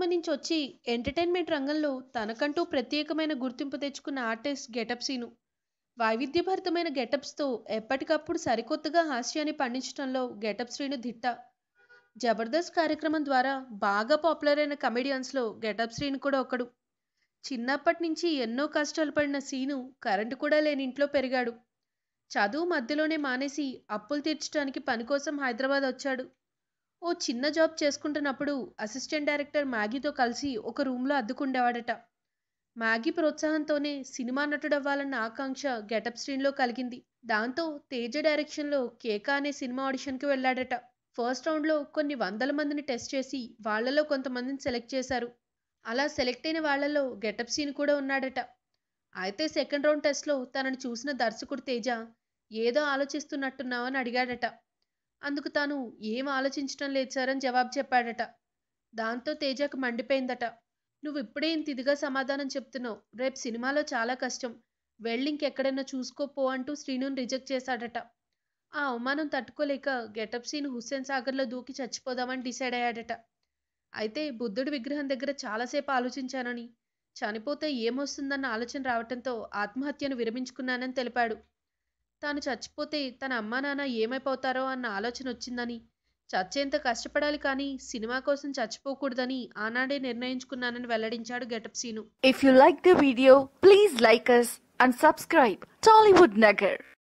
కుటుంబం నుంచి వచ్చి ఎంటర్టైన్మెంట్ రంగంలో తనకంటూ ప్రత్యేకమైన గుర్తింపు తెచ్చుకున్న ఆర్టిస్ట్ గెటప్ సీను వైవిధ్యభరితమైన గెటప్స్తో ఎప్పటికప్పుడు సరికొత్తగా హాస్యాన్ని పండించడంలో గెటప్ శ్రీను దిట్ట జబర్దస్త్ కార్యక్రమం ద్వారా బాగా పాపులర్ అయిన కమెడియన్స్లో గెటప్ శ్రీను కూడా ఒకడు చిన్నప్పటి నుంచి ఎన్నో కష్టాలు పడిన సీను కరెంటు కూడా లేని ఇంట్లో పెరిగాడు చదువు మధ్యలోనే మానేసి అప్పులు తీర్చడానికి పని కోసం హైదరాబాద్ వచ్చాడు ఓ చిన్న జాబ్ చేసుకుంటున్నప్పుడు అసిస్టెంట్ డైరెక్టర్ మ్యాగీతో కలిసి ఒక రూమ్లో అద్దుకుండేవాడట మ్యాగీ ప్రోత్సాహంతోనే సినిమా నటుడవ్వాలన్న ఆకాంక్ష గెటప్ స్క్రీన్లో కలిగింది దాంతో తేజ డైరెక్షన్లో కేక అనే సినిమా ఆడిషన్కి వెళ్ళాడట ఫస్ట్ రౌండ్లో కొన్ని వందల మందిని టెస్ట్ చేసి వాళ్ళలో కొంతమందిని సెలెక్ట్ చేశారు అలా సెలెక్ట్ అయిన వాళ్ళలో గెటప్ సీన్ కూడా ఉన్నాడట అయితే సెకండ్ రౌండ్ టెస్ట్లో తనని చూసిన దర్శకుడు తేజ ఏదో ఆలోచిస్తున్నట్టున్నావు అని అడిగాడట అందుకు తాను ఏం ఆలోచించడం లేదు సార్ అని జవాబు చెప్పాడట దాంతో తేజకు మండిపోయిందట నువ్వు ఇప్పుడే ఇంత ఇదిగా సమాధానం చెప్తున్నావు రేపు సినిమాలో చాలా కష్టం వెళ్ళి ఇంకెక్కడైనా చూసుకోపో అంటూ శ్రీనుని రిజెక్ట్ చేశాడట ఆ అవమానం తట్టుకోలేక గెటప్ సీన్ హుస్సేన్ సాగర్లో దూకి చచ్చిపోదామని డిసైడ్ అయ్యాడట అయితే బుద్ధుడి విగ్రహం దగ్గర చాలాసేపు ఆలోచించానని చనిపోతే ఏమొస్తుందన్న ఆలోచన రావటంతో ఆత్మహత్యను విరమించుకున్నానని తెలిపాడు తాను చచ్చిపోతే తన అమ్మా నాన్న ఏమైపోతారో అన్న ఆలోచన వచ్చిందని చచ్చేంత కష్టపడాలి కానీ సినిమా కోసం చచ్చిపోకూడదని ఆనాడే నిర్ణయించుకున్నానని వెల్లడించాడు getup Seenu If you like the video, please like us and subscribe. Tollywood Nagar.